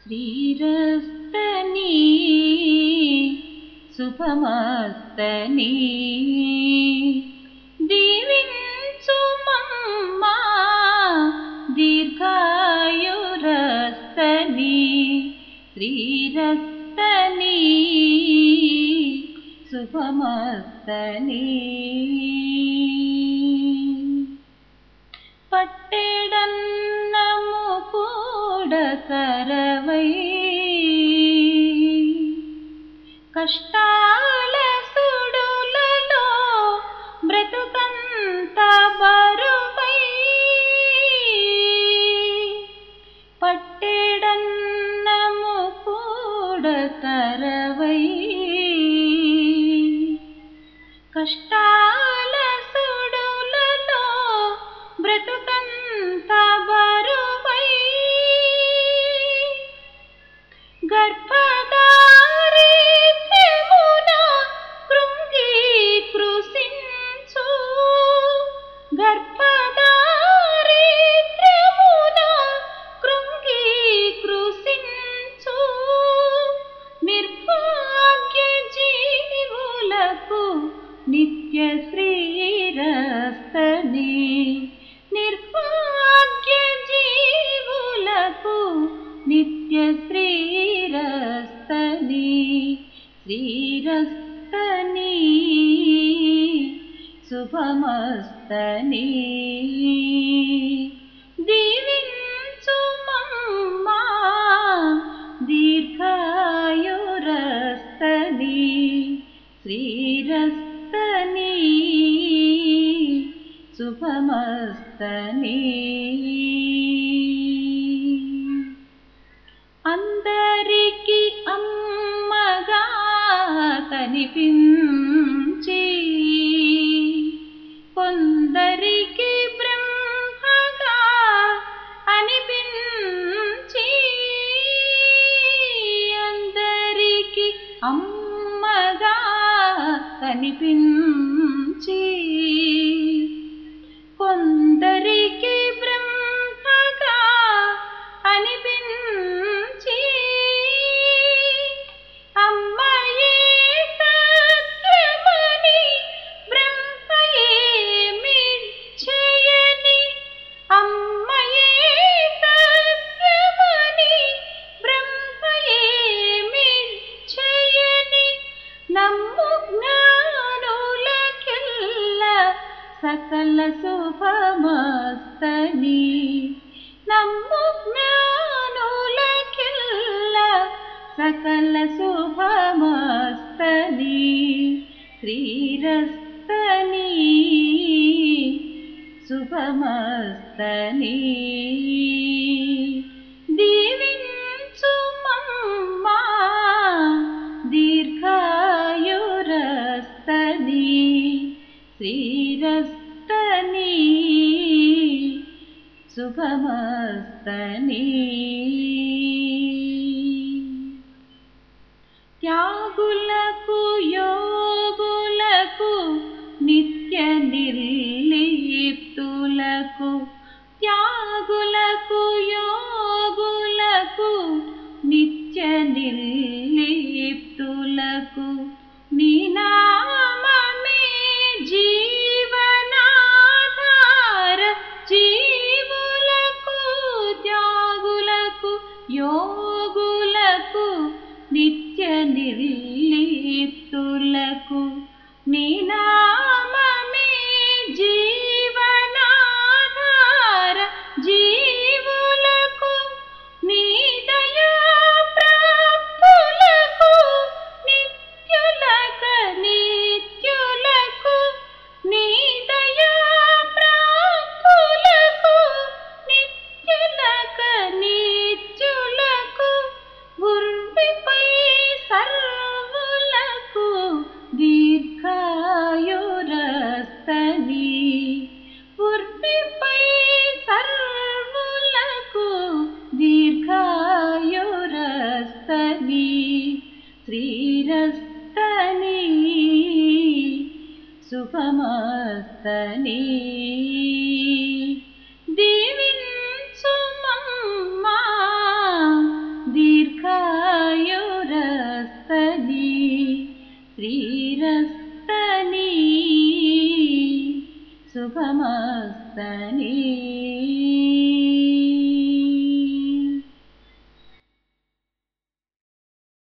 శ్రీరస్తని శుభమస్తని దీవించుమమ్మా దీర్ఘాయురస్తని శ్రీరస్తని శుభమస్తని పట్టెడన్నము కూడా కరవై కష్టాల సుడులలో బ్రతుకంత బరువై పట్టెడన్నము కూడా కరవై కష్టాల సుడులలో బ్రతుకంత బరువై గర్భదారిద్ర్యమున కృంగి కృశించు గర్భదారిద్ర్యమున కృంగి కృశించు నిర్భాగ్య జీవులకు నిత్య శ్రీరస్తని నిర్భాగ్య జీవులకు నిత్య శ్రీరస్తని శ్రీరస్తని శుభమస్తని దీవించుమమ్మా దీర్ఘాయురస్తని శ్రీరస్తని శుభమస్తని అందరికి అమ్మగా కనిపించి కొందరికి బ్రహ్మగా అనిపించి అందరికి అమ్మగా కనిపించి కొందరికి బ్రహ్మగా అనిపించి అమ్మయే సత్యమని బ్రహ్మయే మిథ్యయని అమ్మయే సత్యమని బ్రహ్మయే మిథ్యయని నమ్ము జ్ఞానులకెల్ల సకల శుభమస్తని నమ్ము జ్ఞానులకెల్ల సకల శుభమస్తని శ్రీరస్తని శుభమస్తని దీవించుమమ్మా దీర్ఘాయురస్తని శ్రీరస్తని శుభమస్తని త్యాగులకు యోగులకు నిత్య నిర్లిప్తులకు త్యాగులకు యోగులకు నిత్య నిర్లిప్తులకు నీ నామమే జీవనాధార జీవులకు త్యాగులకు యోగులకు నిత్య నిర్లిప్తులకు నీ నామమే జీవనాధార జీవులకు నీ దయా ప్రాప్తులకు నిత్యులక నిత్యులకు నీ దయా ప్రాప్తులకు నిత్యులక నిత్యులకు గుర్విపై సర్వులకు దీర్ఘాయురస్తని గుర్విపై సర్వులకు దీర్ఘాయురస్తని శ్రీరస్తని శుభమస్తని దీవించుమమ్మా దీ శుభమస్తని